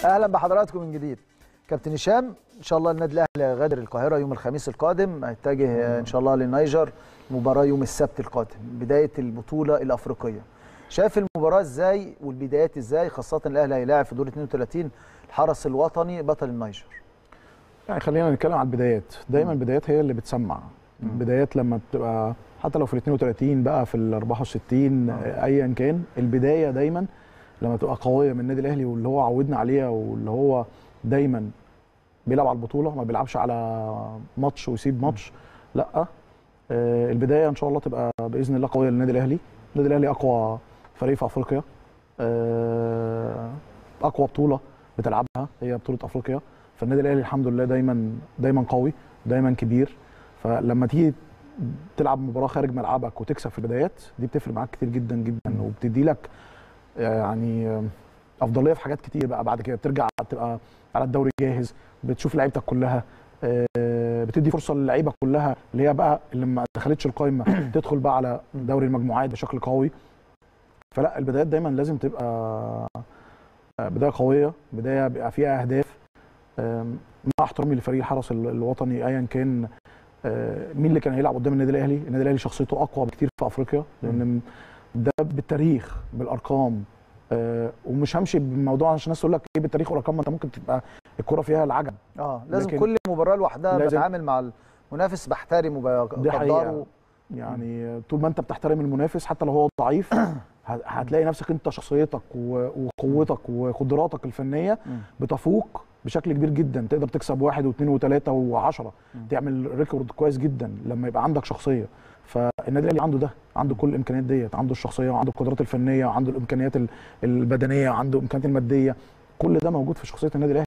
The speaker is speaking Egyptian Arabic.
اهلا بحضراتكم من جديد كابتن هشام ان شاء الله النادي الاهلي غادر القاهره يوم الخميس القادم هيتجه ان شاء الله للنيجر مباراه يوم السبت القادم بدايه البطوله الافريقيه شايف المباراه ازاي والبدايات ازاي خاصه الاهلي هيلاعب في دور 32 الحرس الوطني بطل النيجر يعني خلينا نتكلم على البدايات دايما البدايات هي اللي بتسمع البدايات لما بتبقى حتى لو في ال 32 بقى في ال 64 ايا كان البدايه دايما لما تبقى قويه من النادي الاهلي واللي هو عودنا عليها واللي هو دايما بيلعب على البطوله ما بيلعبش على ماتش ويسيب ماتش لا آه، البدايه ان شاء الله تبقى باذن الله قويه للنادي الاهلي النادي الاهلي اقوى فريق في افريقيا آه، اقوى بطوله بتلعبها هي بطوله افريقيا فالنادي الاهلي الحمد لله دايما دايما قوي دايما كبير فلما تيجي تلعب مباراه خارج ملعبك وتكسب في البدايات دي بتفرق معاك كتير جدا جدا وبتدي لك يعني افضليه في حاجات كتير بقى بعد كده بترجع تبقى على الدوري جاهز بتشوف لعيبتك كلها آه، بتدي فرصه للعيبه كلها اللي هي بقى اللي ما دخلتش القايمه تدخل بقى على دوري المجموعات بشكل قوي فلا البدايات دايما لازم تبقى آه، بدايه قويه بدايه بيبقى فيها اهداف آم، مع احترامي لفريق الحرس ال- الوطني ايا كان آه، مين اللي كان هيلعب قدام النادي الاهلي النادي الاهلي شخصيته اقوى بكتير في افريقيا لان ده بالتاريخ بالارقام آه، ومش همشي بالموضوع عشان الناس تقول لك ايه بالتاريخ والارقام ما انت ممكن تبقى الكره فيها العجب اه لازم لكن- كل مباراه لوحدها لازم- بتعامل مع المنافس بحترمه دي حقيقه وبقدره يعني طول ما انت بتحترم المنافس حتى لو هو ضعيف ه- هتلاقي نفسك انت شخصيتك و- وقوتك وقدراتك الفنيه مم. بتفوق بشكل كبير جدا تقدر تكسب واحد واثنين وثلاثه وعشرة مم. تعمل ريكورد كويس جدا لما يبقى عندك شخصيه فالنادي الاهلي عنده ده عنده كل الامكانيات ديت عنده الشخصيه وعنده القدرات الفنيه وعنده الامكانيات ال- البدنيه وعنده الامكانيات الماديه كل ده موجود في شخصيه النادي الاهلي